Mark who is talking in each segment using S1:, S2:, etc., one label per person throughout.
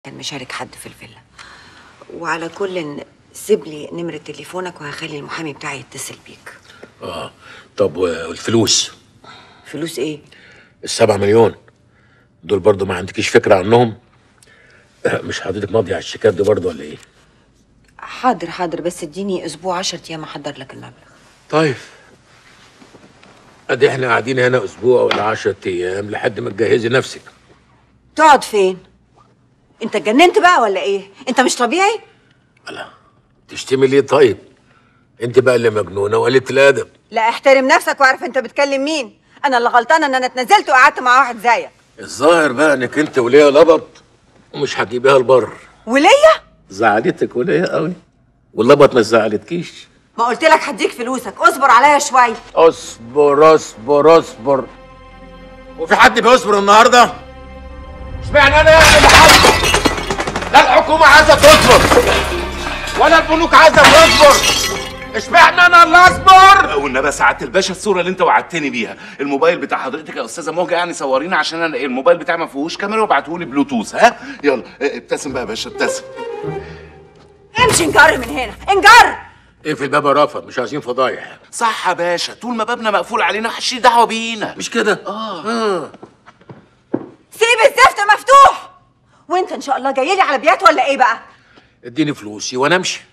S1: كان مشارك حد في الفيلا وعلى كل سيب لي نمرة تليفونك وهخلي المحامي بتاعي يتصل بيك
S2: اه طب والفلوس
S1: فلوس ايه؟
S2: السبعة مليون دول برضو ما عندكيش فكرة عنهم آه، مش حضرتك ماضي على الشيكات دي برضو ولا ايه
S1: حاضر حاضر بس اديني اسبوع عشر ايام احضر لك المبلغ
S2: طيب ادي احنا قاعدين هنا اسبوع ولا عشرة ايام لحد ما تجهزي نفسك
S1: تقعد فين؟ انت اتجننت بقى ولا ايه؟ انت مش طبيعي؟
S2: تشتمي ليه طيب انت بقى اللي مجنونة وقلة الادب
S1: لا احترم نفسك واعرف انت بتكلم مين انا اللي غلطانه ان انا اتنزلت وقعدت مع واحد زيك
S2: الظاهر بقى انك انت وليا لبط ومش هتجيبيها البر
S1: وليا
S2: زعلتك وليا قوي واللبط ما زعلتكيش
S1: ما قلت لك هديك فلوسك اصبر عليا شويه
S2: اصبر اصبر اصبر وفي حد بيصبر النهارده؟ اشمعنى انا يعني اللي حاصل؟ لا الحكومه عايزه تصبر ولا البنوك عايزه تصبر اشمعنى انا اللي اصبر؟
S3: والنبي سعاده الباشا الصوره اللي انت وعدتني بيها الموبايل بتاع حضرتك يا استاذه موجه يعني صورينا عشان انا الموبايل بتاعي ما فيهوش كاميرا وابعته لي بلوتوث ها يلا اه، ابتسم بقى يا باشا ابتسم
S1: امشي انجر من هنا انجر
S2: اقفل الباب يا رافض مش عايزين فضايح
S3: صح يا باشا طول ما بابنا مقفول علينا محدش ليه دعوه بينا
S2: مش كده؟ اه
S1: سيب الزفت مفتوح وانت ان شاء الله جاي لي على بيات ولا ايه بقى
S2: اديني فلوسي وانا امشي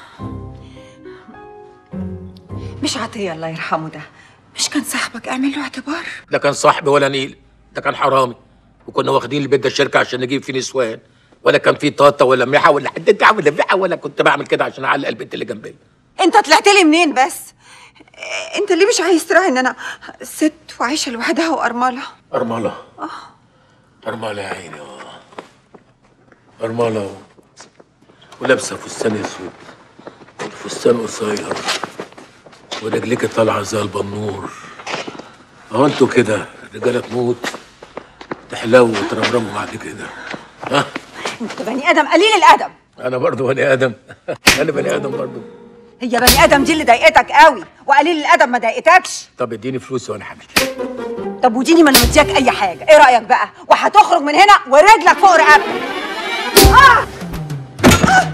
S1: مش عطيه الله يرحمه ده مش كان صاحبك اعمل له اعتبار
S2: ده كان صاحبي ولا نيل ده كان حرامي وكنا واخدين البيت ده الشركه عشان نجيب فيه نسوان ولا كان فيه طاطا ولا ميحه ولا حد انت عامل ميحه ولا كنت بعمل كده عشان اعلق البنت اللي جنبي
S1: انت طلعت لي منين بس انت ليه مش عايز تراعي ان انا ست وعايشه لوحدها وارمله
S2: أرملة أرملة يا عيني آه. أرملة و- ولابسة فستان أسود فستان قصير ورجليك طالعة زي البنور أهو أنتوا كده الرجالة تموت تحلو وترمرموا بعد كده ها
S1: انت بني ادم قليل الادب
S2: أنا برضو بني آدم أنا بني آدم برضو
S1: هي بني ادم دي اللي ضايقتك قوي وقليل الادب ما ضايقتكش
S2: طب اديني فلوسي وأنا همشي
S1: طب وديني ما انا مدياك اي حاجه ايه رايك بقى وهتخرج من هنا ورجلك فوق رقبتك آه! آه!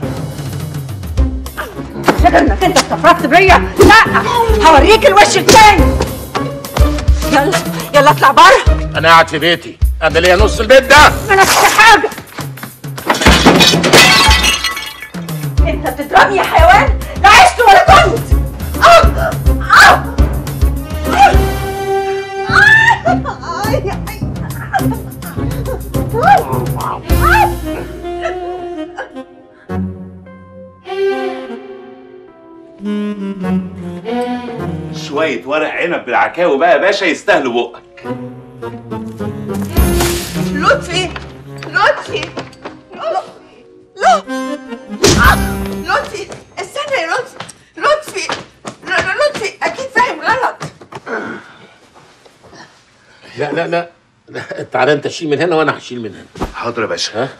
S1: فاكر انك انت استفردت بيا لا هوريك الوش التاني يلا يلا اطلع بره
S2: أنا قاعد في بيتي أنا ليا نص البيت ده
S1: ما نفسك حاجه انت بتضربني يا حيوان لا عشت ولا كنت آه! آه! آي، آي.
S3: شويه ورق عنب بالعكاوي بقى يا باشا يستاهلوا بقك
S4: لطفي لطفي لا لطفي استنى يا لطفي لطفي لا لا لطفي اكيد فاهم غلط
S2: لا لا لا لا، تعالى أنت شيل من هنا وأنا هشيل من هنا
S3: حاضر يا باشا
S2: ها؟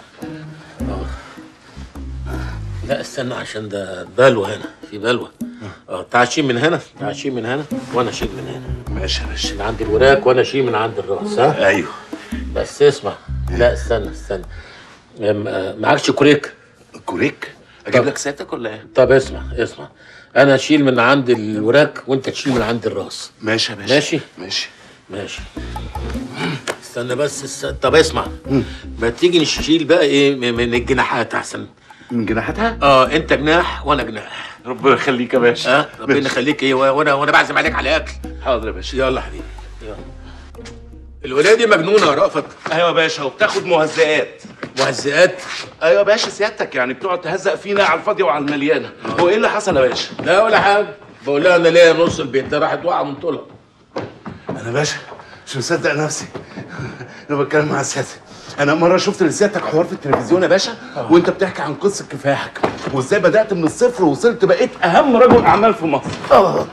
S2: لا استنى عشان ده بلوى هنا في بلوى اه تعال شيل من هنا تعال شيل من هنا وانا اشيل من هنا
S3: ماشي يا باشا
S2: من عند الوراك وانا اشيل من عند الراس ها
S3: ايوه
S2: بس اسمع لا استنى استنى أم- آه، معكش كوريك
S3: كوريك اجيب
S2: طب.
S3: لك سيادتك ولا ايه
S2: طب اسمع اسمع انا اشيل من عند الوراك وانت تشيل من عند الراس
S3: ماشي يا باشا
S2: ماشي.
S3: ماشي
S2: ماشي استنى بس است... طب اسمع ما تيجي نشيل بقى ايه من من الجناحات احسن
S3: من جناحاتها
S2: اه انت جناح وانا جناح
S3: ربنا يخليك يا باشا
S2: ها ربنا
S3: ماشي.
S2: يخليك ايه وانا وانا بعزم عليك على اكل
S3: حاضر يا باشا
S2: يلا حبيبي يلا الولايه دي مجنونه يا رأفت
S3: ايوه يا باشا وبتاخد مهزئات
S2: مهزئات
S3: ايوه يا باشا سيادتك يعني بتقعد تهزق فينا على الفاضيه وعلى المليانه هو ايه اللي حصل يا باشا
S2: لا ولا حاجه بقول لها انا ليا نص البيت ده راحت واقعه من طولها
S3: انا باشا مش مصدق نفسي انا بتكلم مع سيادتك انا مره شفت لسيادتك حوار في التلفزيون يا باشا وانت بتحكي عن قصه كفاحك وازاي بدات من الصفر ووصلت بقيت اهم رجل اعمال في مصر اه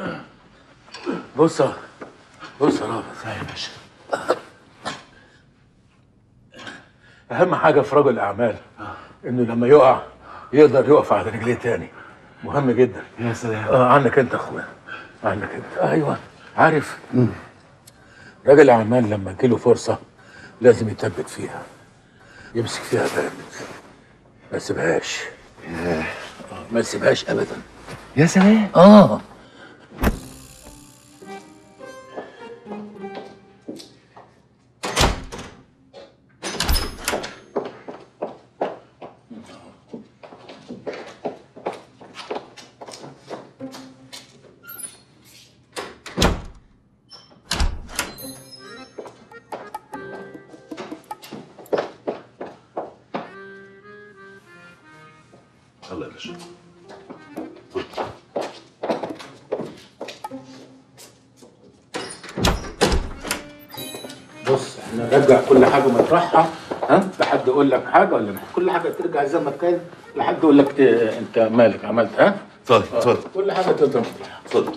S2: بص يا- بص يا رأفت
S3: يا باشا
S2: اهم حاجه في رجل الاعمال انه لما يقع يقدر يقف على رجليه تاني مهم جدا
S3: يا سلام
S2: اه عنك انت يا اخويا عنك انت ايوه عارف رجل الاعمال لما تجيله فرصه لازم يثبت فيها يمسك فيها جامد ما سيبهاش آه، ما سيبهاش ابدا
S3: يا سلام
S2: اه
S3: يلا يا باشا
S2: بص احنا نرجع كل حاجه مطرحها ها لحد يقول لك حاجه ولا لا كل حاجه ترجع زي ما كان لحد يقول لك اه، انت مالك عملت ها
S3: اتفضل اتفضل
S2: كل حاجه تفضل مطرحها
S3: اتفضل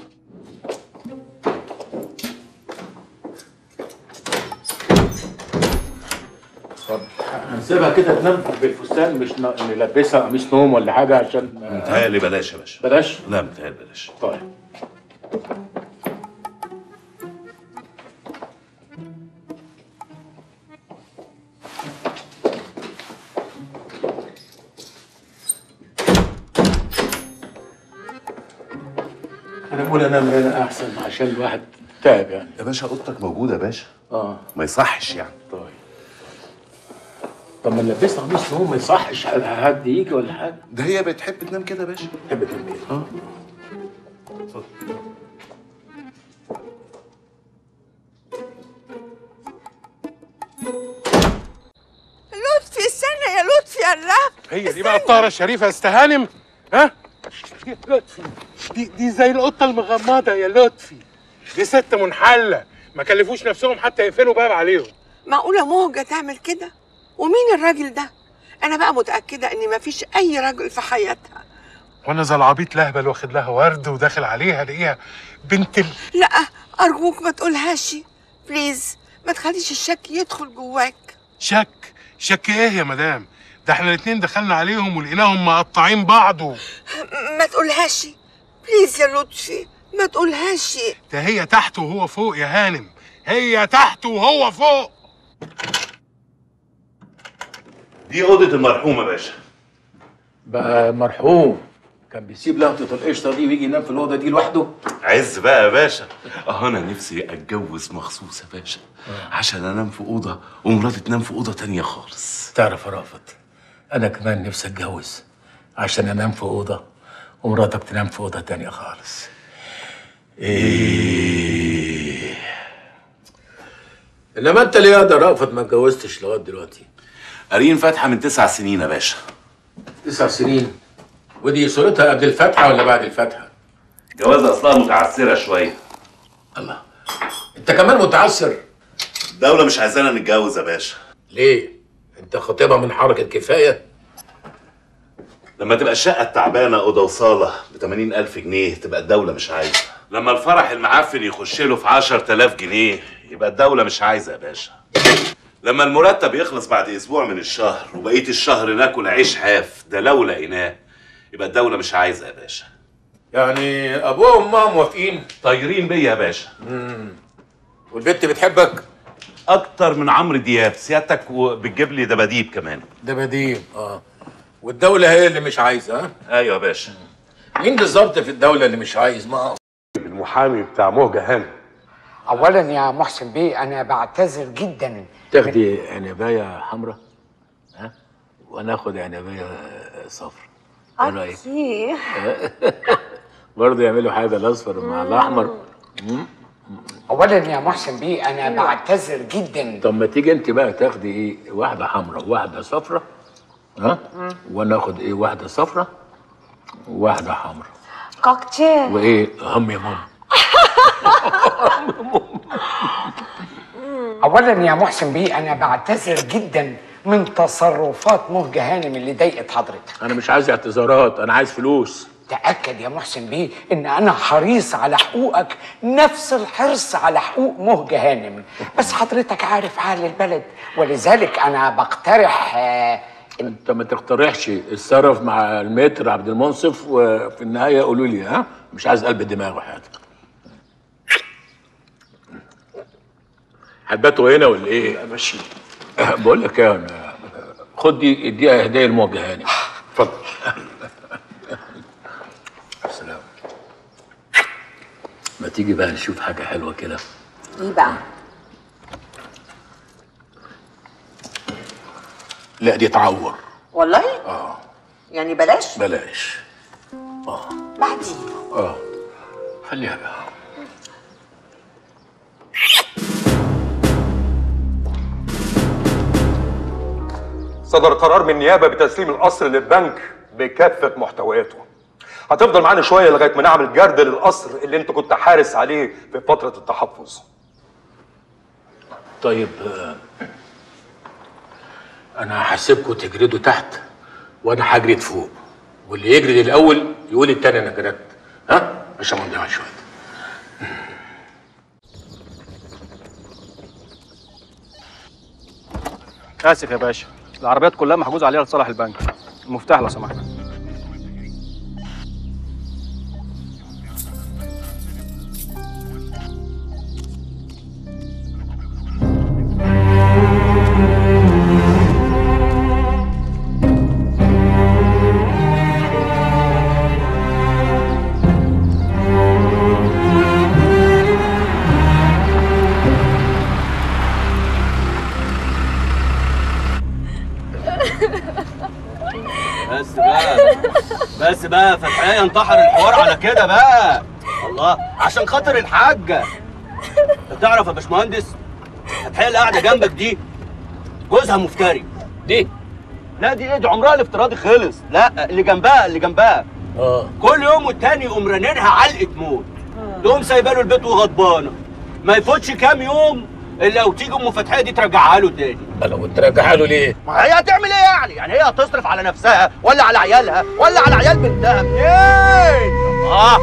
S2: اتفضل هنسيبها كده تنام بالفستان مش ن- نلبسها قميص نوم ولا حاجه عشان اه،
S3: متهيألي بلاش يا باشا
S2: بلاش
S3: لا متهيألي بلاش
S2: طيب انا بقول انام هنا احسن عشان الواحد تعب يعني
S3: يا باشا اوضتك موجوده يا باشا
S2: اه
S3: ما يصحش يعني
S2: طيب طب ما نلبسها قميص نوم ما يصحش حد يجي ولا حاجه
S3: ده هي بتحب تنام كده يا باشا
S2: تحب تنام كده
S3: اه
S4: لطفي استنى يا لطفي يا الله
S5: هي دي بقى الطاهرة الشريفة يا استهانم ها؟ يا لطفي دي دي زي القطة المغمضة يا لطفي دي ست منحلة ما كلفوش نفسهم حتى يقفلوا باب عليهم
S4: معقولة مهجة تعمل كده ومين الراجل ده انا بقى متأكدة ان مفيش اي راجل في حياتها
S5: وانا زي العبيط لهبل واخد لها ورد وداخل عليها الاقيها بنت ال...
S4: لا ارجوك ما تقولهاش بليز ما تخليش الشك يدخل جواك
S5: شك شك ايه يا مدام ده احنا الاتنين دخلنا عليهم ولقيناهم مقطعين بعض و...
S4: م- ما تقولهاش بليز يا لطفي ما تقولهاش
S5: ده هي تحت وهو فوق يا هانم هي تحت وهو فوق
S3: دي اوضه المرحومه يا باشا
S2: بقى مرحوم كان بيسيب لقطه القشطه دي ويجي ينام في الاوضه دي لوحده
S3: عز بقى يا باشا اه انا نفسي اتجوز مخصوص يا باشا عشان انام في اوضه ومراتي تنام في اوضه تانية خالص
S2: تعرف يا رافت انا كمان نفسي اتجوز عشان انام في اوضه ومراتك تنام في اوضه تانية خالص ايه انما انت ليه يا ده رافت ما اتجوزتش لغايه دلوقتي
S3: قارين فاتحه من تسع سنين يا باشا
S2: تسع سنين ودي صورتها قبل الفاتحه ولا بعد الفاتحه
S3: جوازها اصلها متعسره شويه
S2: الله انت كمان متعسر
S3: الدوله مش عايزانا نتجوز يا باشا
S2: ليه انت خطيبها من حركه كفايه
S3: لما تبقى الشقة التعبانة أوضة وصالة ب 80000 جنيه تبقى الدولة مش عايزة. لما الفرح المعفن يخش له في 10000 جنيه يبقى الدولة مش عايزة يا باشا. لما المرتب يخلص بعد أسبوع من الشهر وبقية الشهر ناكل عيش حاف ده لو لقيناه يبقى الدولة مش عايزة يا باشا.
S2: يعني ابوها وامها موافقين
S3: طايرين بيا يا باشا.
S2: والبنت بتحبك
S3: أكتر من عمرو دياب سيادتك وبتجيب لي دباديب كمان.
S2: ده بديم اه والدولة هي اللي مش عايزة ها؟
S3: أيوة يا باشا.
S2: مين بالظبط في الدولة اللي مش عايز؟ ما
S5: المحامي بتاع مهجة هانم
S6: اولا يا محسن بيه انا بعتذر جدا
S2: تاخدي عنباية حمراء ها؟ وناخد عنباية صفرا ايه رأيك؟
S1: اوكي
S2: برضه يعملوا حاجة الأصفر مع الأحمر
S6: اولا يا محسن بيه انا بعتذر جدا
S2: طب ما تيجي أنت بقى تاخدي إيه؟ واحدة حمراء وواحدة صفرا ها؟ وناخد إيه؟ واحدة صفرا وواحدة حمراء
S1: كوكتيل
S2: وإيه؟ هم يا ماما
S6: اولا يا محسن بيه انا بعتذر جدا من تصرفات مهجة هانم اللي ضايقت حضرتك
S2: أنا مش عايز اعتذارات أنا عايز فلوس
S6: تأكد يا محسن بيه ان انا حريص على حقوقك نفس الحرص على حقوق مهجة هانم بس حضرتك عارف حال البلد ولذلك انا بقترح آه، إن
S2: انت ما تقترحش اتصرف مع المتر عبد المنصف وفي النهايه قولوا لي ها مش عايز قلب دماغ وحياتك هتباتوا هنا ولا ايه؟ ماشي بقول لك ايه انا خد دي اديها هديه لموجه هاني
S3: اتفضل
S2: سلام ما تيجي بقى نشوف حاجه حلوه كده
S1: ايه بقى
S2: لا دي تعور
S1: والله اه يعني بلاش
S2: بلاش
S1: بعدين
S2: اه خليها بقى
S7: صدر قرار من النيابه بتسليم القصر للبنك بكافه محتوياته هتفضل معانا شويه لغايه ما نعمل جرد للقصر اللي انت كنت حارس عليه في فتره التحفظ
S2: طيب آه، انا هسيبكم تجردوا تحت وانا هجرد فوق واللي يجرد الاول يقول التاني انا جردت ها عشان ما نضيعش وقت
S8: اسف يا باشا العربيات كلها محجوز عليها لصالح البنك المفتاح لو سمحت
S9: بس بقى بس بقى فتحية انتحر الحوار على كده بقى الله عشان خاطر الحاجة انت تعرف يا باشمهندس فتحية اللي قاعدة جنبك دي جوزها مفتري
S2: دي
S9: لا دي ايه دي عمرها الافتراضي خلص لا اللي جنبها اللي جنبها
S2: اه
S9: كل يوم والتاني يقوم رنينها علقة موت تقوم سايبه له البيت وغضبانة ما يفوتش كام يوم الا وتيجي ام فتحية دي ترجعها له تاني
S2: انا كنت راجعها له ليه؟
S9: ما هي هتعمل ايه يعني؟ يعني هي هتصرف على نفسها ولا على عيالها ولا على عيال بنتها منين؟ اه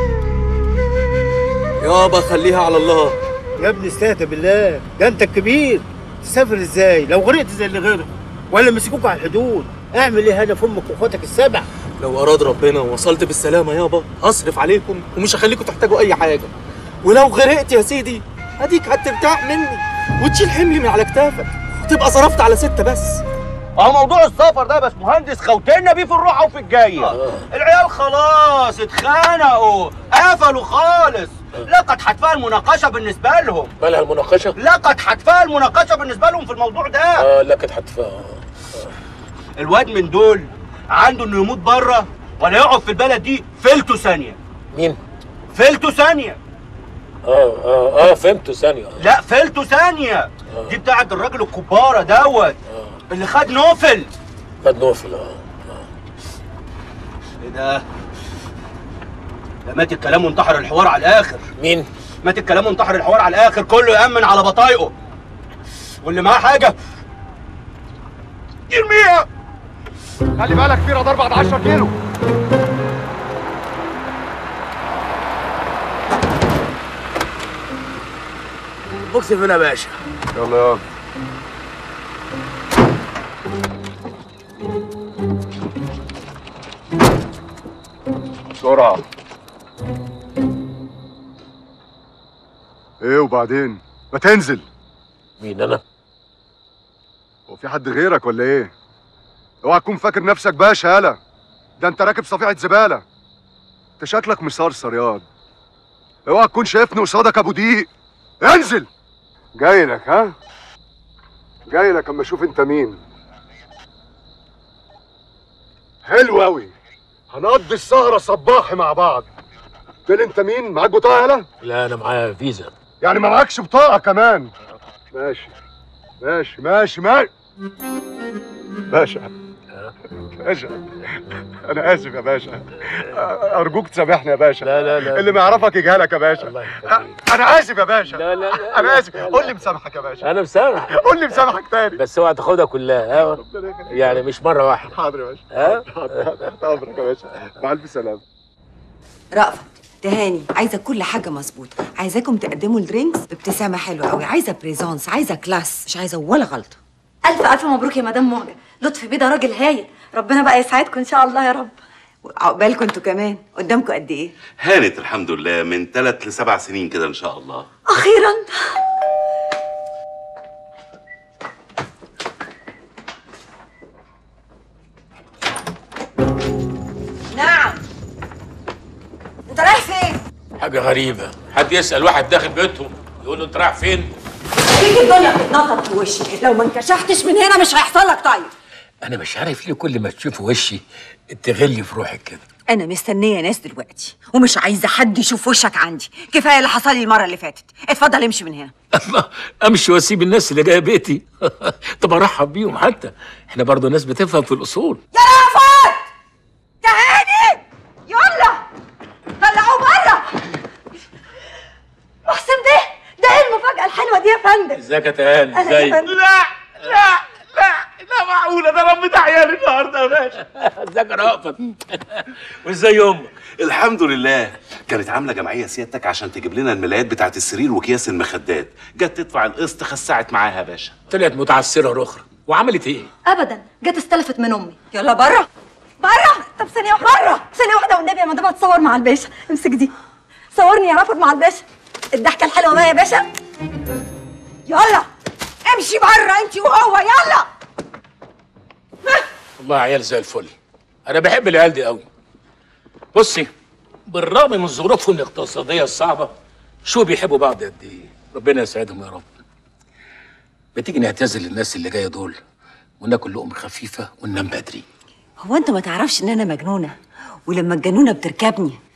S10: يابا خليها على الله
S11: يا ابني استهدى بالله ده انت الكبير تسافر ازاي لو غرقت زي اللي غرق ولا مسكوك على الحدود اعمل ايه هنا في امك واخواتك السبع
S10: لو اراد ربنا ووصلت بالسلامه يابا هصرف عليكم ومش هخليكم تحتاجوا اي حاجه ولو غرقت يا سيدي اديك هترتاح مني وتشيل حملي من على كتافك وتبقى صرفت على ستة بس
S9: اه موضوع السفر ده يا باشمهندس خوتنا بيه في الروحه وفي الجايه العيال خلاص اتخانقوا قفلوا خالص لقد حتفها المناقشه بالنسبه لهم
S2: مالها المناقشه؟
S9: لقد حتفها المناقشه بالنسبه لهم في الموضوع ده
S2: اه لا كانت هتفهم
S9: الواد من دول عنده انه يموت بره ولا يقعد في البلد دي فلته ثانيه
S2: مين؟
S9: فلته ثانيه
S2: اه اه اه فهمته ثانيه آه.
S9: لا فلته ثانيه دي بتاعت الراجل الكباره دوت اللي خد نوفل
S2: خد نوفل اه
S9: ايه ده ده مات الكلام وانتحر الحوار على الاخر
S2: مين؟
S9: مات الكلام وانتحر الحوار على الاخر كله يامن على بطايقه واللي معاه حاجه يرميها
S5: خلي بالك في رادار بعد 10 كيلو
S10: بوكس فين يا باشا
S5: يلا يلا بسرعة ايه وبعدين؟ ما تنزل
S2: مين انا؟
S5: هو في حد غيرك ولا ايه؟ اوعى تكون فاكر نفسك باشا يالا ده انت راكب صفيحة زبالة انت شكلك مصرصر ياض اوعى تكون شايفني قصادك ابو دقيق انزل جاي لك ها؟ جاي لك اما اشوف انت مين حلو قوي هنقضي السهرة صباحي مع بعض قلت لي انت مين؟ معاك بطاقة يالا؟
S2: لا انا معايا فيزا
S5: يعني ما معكش بطاقة كمان ماشي ماشي ماشي ماشي باشا باشا انا اسف يا باشا ارجوك تسامحني يا باشا
S2: لا لا لا
S5: اللي ما يعرفك يجهلك يا باشا
S2: الله يخليك
S5: انا اسف يا باشا
S2: لا لا لا
S5: انا اسف
S2: لا، لا.
S5: قول لي مسامحك يا باشا
S2: انا مسامح
S5: قول لي مسامحك تاني
S2: بس اوعى تاخدها كلها ها
S5: ربنا يخليك.
S2: يعني مش مره واحده
S5: حاضر يا باشا
S2: ها
S5: حاضر تحت امرك يا باشا مع الف سلامه
S1: رأفت تهاني عايزه كل حاجه مظبوطه عايزاكم تقدموا الدرينكس بابتسامه حلوه قوي عايزه بريزونس عايزه كلاس مش عايزه ولا غلطه
S12: ألف ألف مبروك يا مدام مهجة لطفي بيه ده راجل هايل ربنا بقى يسعدكم إن شاء الله يا رب
S1: عقبالكم انتوا كمان قدامكم قد ايه
S3: هانت الحمد لله من ثلاث لسبع سنين كده ان شاء الله
S12: أخيرا
S2: حاجه غريبه حد يسال واحد داخل بيتهم يقول له انت رايح فين
S1: تيجي الدنيا بتتنطط في وشي لو ما انكشفتش من هنا مش هيحصل لك طيب
S2: انا مش عارف ليه كل ما تشوف وشي تغلي في روحك كده
S1: انا مستنيه ناس دلوقتي ومش عايزه حد يشوف وشك عندي كفايه اللي حصل لي المره اللي فاتت اتفضل امشي من هنا
S2: الله امشي واسيب الناس اللي جايه بيتي طب ارحب بيهم حتى احنا برضه ناس بتفهم في الاصول
S1: يا رأفت تعالي يلا طلعوه بره
S12: محسن ده ده ايه المفاجأة الحلوة دي يا فندم
S2: ازيك يا تهاني
S12: أهلا يا
S2: ازيك
S12: فندم.
S2: لا لا لا لا معقوله ده ربيت عيالي النهارده يا باشا ازيك يا رأفت وازاي امك
S3: الحمد لله كانت عامله جمعيه سيادتك عشان تجيب لنا الملايات بتاعت السرير واكياس المخدات جت تدفع القسط خسعت معاها يا باشا
S2: طلعت متعسره اخرى وعملت ايه
S12: ابدا جت استلفت من امي
S1: يلا بره
S12: بره طب ثانية واحدة بره ثانية واحدة والنبي يا مدام هتصور مع الباشا امسك دي صورني يا رافض مع الباشا الضحكة الحلوة بقى يا باشا
S1: يلا امشي بره انت وهو يلا
S2: والله عيال زي الفل انا بحب العيال دي قوي بصي بالرغم من ظروفهم الاقتصاديه الصعبه شو بيحبوا بعض قد ايه ربنا يسعدهم يا رب بتيجي نعتزل الناس اللي جايه دول وناكل لقمه خفيفه وننام بدري
S1: هو انت ما تعرفش ان انا مجنونه ولما الجنونه بتركبني